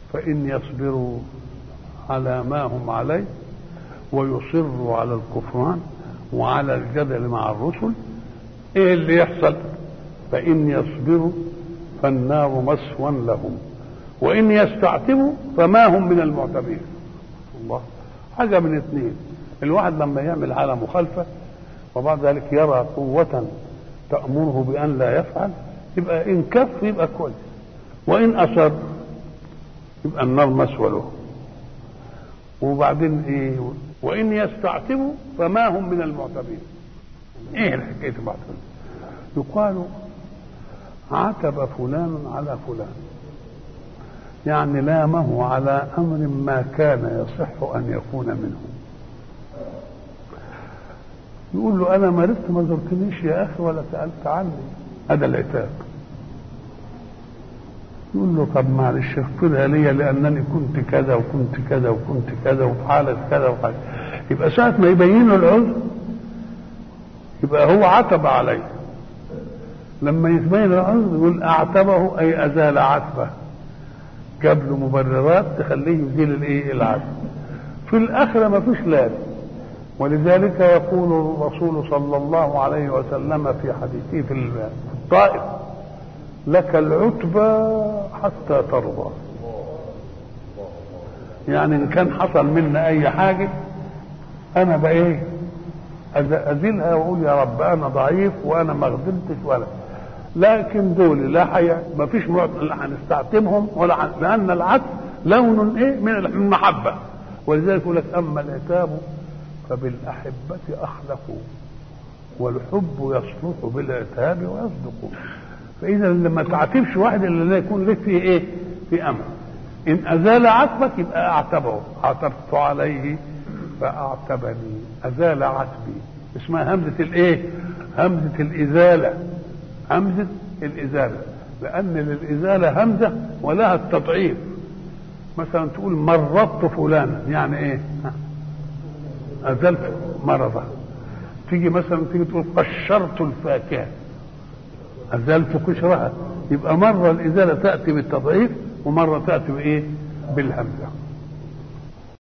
فإن يصبروا على ما هم عليه ويصروا على الكفران وعلى الجدل مع الرسل ايه اللي يحصل فإن يصبروا فالنار مسوى لهم وإن يستعتبوا فما هم من المعتبين الله حاجة من اثنين الواحد لما يعمل على مخالفة وبعد ذلك يرى قوة تأمره بأن لا يفعل يبقى إن كف يبقى كويس وإن أصر يبقى النار مسوى له وبعدين إيه وإن يستعتبوا فما هم من المعتبين إيه الحكاية بعد يقال عتب فلان على فلان يعني لامه على امر ما كان يصح ان يكون منه يقول له انا مرضت ما زرتنيش يا اخي ولا سالت عني هذا العتاب يقول له طب معلش اغفرها لي لانني كنت كذا وكنت كذا وكنت كذا وفي حاله كذا وحاجة. يبقى ساعه ما يبين له العذر يبقى هو عتب عليه لما يتبين العذر يقول اعتبه اي ازال عتبه جاب له مبررات تخليه يزيل الايه العتب في الاخره ما فيش لازم ولذلك يقول الرسول صلى الله عليه وسلم في حديثه في الطائف لك العتبى حتى ترضى يعني ان كان حصل منا اي حاجه انا بقى ايه ازيلها واقول يا رب انا ضعيف وانا ما غضبتش ولا لكن دول لا حياة ما فيش لا هنستعتبهم ولا حن... لان العتب لون ايه من المحبه ولذلك يقول لك اما العتاب فبالاحبه اخلق والحب يصلح بالعتاب ويصدق فاذا لما تعاتبش واحد الا لا يكون لك فيه ايه في امر ان ازال عتبك يبقى اعتبه عتبت عليه فاعتبني ازال عتبي اسمها همزه الايه همزه الازاله همزه الازاله لان للازاله همزه ولها التضعيف مثلا تقول مرضت فلانا يعني ايه ازلت مرضه تيجي مثلا تيجي تقول قشرت الفاكهه ازلت قشرها يبقى مره الازاله تاتي بالتضعيف ومره تاتي بايه بالهمزه